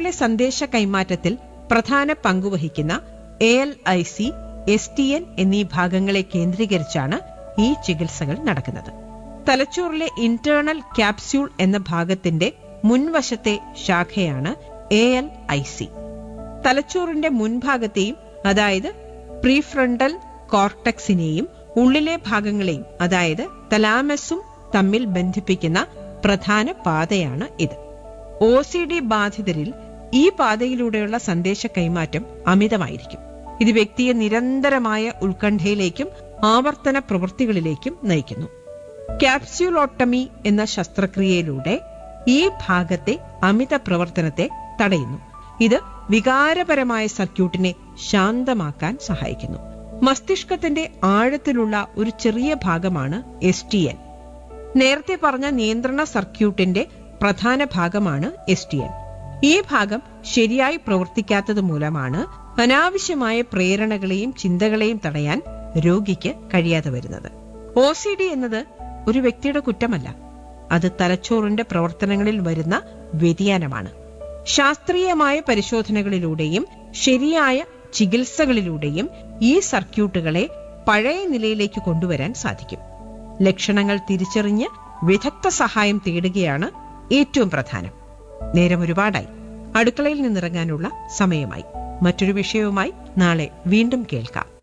തലച്ചോറിലെ സന്ദേശ കൈമാറ്റത്തിൽ പ്രധാന പങ്കുവഹിക്കുന്ന A L I C S T N എന്നീ ഭാഗങ്ങളെ കേന്ദ്രീകരിച്ചാണ് ഈ ചികിത്സകൾ നടക്കുന്നത് തലച്ചോറിലെ ഇന്റേണൽ ക്യാപ്സ്യൂൾ എന്ന ഭാഗത്തിന്റെ മുൻവശത്തെ ശാഖയാണ് എ എൽ ഐ സി തലച്ചോറിന്റെ മുൻഭാഗത്തെയും അതായത് പ്രീഫ്രണ്ടൽ കോർട്ടക്സിനെയും ഉള്ളിലെ ഭാഗങ്ങളെയും അതായത് തലാമസും തമ്മിൽ ബന്ധിപ്പിക്കുന്ന പ്രധാന പാതയാണ് ഇത് ഒ സി ഡി ബാധിതരിൽ ഈ പാതയിലൂടെയുള്ള സന്ദേശ കൈമാറ്റം അമിതമായിരിക്കും ഇത് വ്യക്തിയെ നിരന്തരമായ ഉത്കണ്ഠയിലേക്കും ആവർത്തന പ്രവൃത്തികളിലേക്കും നയിക്കുന്നു ക്യാപ്സ്യൂളോട്ടമി എന്ന ശസ്ത്രക്രിയയിലൂടെ ഈ ഭാഗത്തെ അമിത പ്രവർത്തനത്തെ തടയുന്നു ഇത് വികാരപരമായ സർക്യൂട്ടിനെ ശാന്തമാക്കാൻ സഹായിക്കുന്നു മസ്തിഷ്കത്തിന്റെ ആഴത്തിലുള്ള ഒരു ചെറിയ ഭാഗമാണ് എസ് ടി എൻ നേരത്തെ പറഞ്ഞ നിയന്ത്രണ സർക്യൂട്ടിന്റെ പ്രധാന ഭാഗമാണ് എസ് ടി എൻ ഈ ഭാഗം ശരിയായി പ്രവർത്തിക്കാത്തത് മൂലമാണ് അനാവശ്യമായ പ്രേരണകളെയും ചിന്തകളെയും തടയാൻ രോഗിക്ക് കഴിയാതെ വരുന്നത് ഒ സി ഡി എന്നത് ഒരു വ്യക്തിയുടെ കുറ്റമല്ല അത് തലച്ചോറിന്റെ പ്രവർത്തനങ്ങളിൽ വരുന്ന വ്യതിയാനമാണ് ശാസ്ത്രീയമായ പരിശോധനകളിലൂടെയും ശരിയായ ചികിത്സകളിലൂടെയും ഈ സർക്യൂട്ടുകളെ പഴയ നിലയിലേക്ക് കൊണ്ടുവരാൻ സാധിക്കും ലക്ഷണങ്ങൾ തിരിച്ചറിഞ്ഞ് വിദഗ്ധ സഹായം തേടുകയാണ് ഏറ്റവും പ്രധാനം നേരം ഒരുപാടായി അടുക്കളയിൽ നിന്നിറങ്ങാനുള്ള സമയമായി മറ്റൊരു വിഷയവുമായി നാളെ വീണ്ടും കേൾക്കാം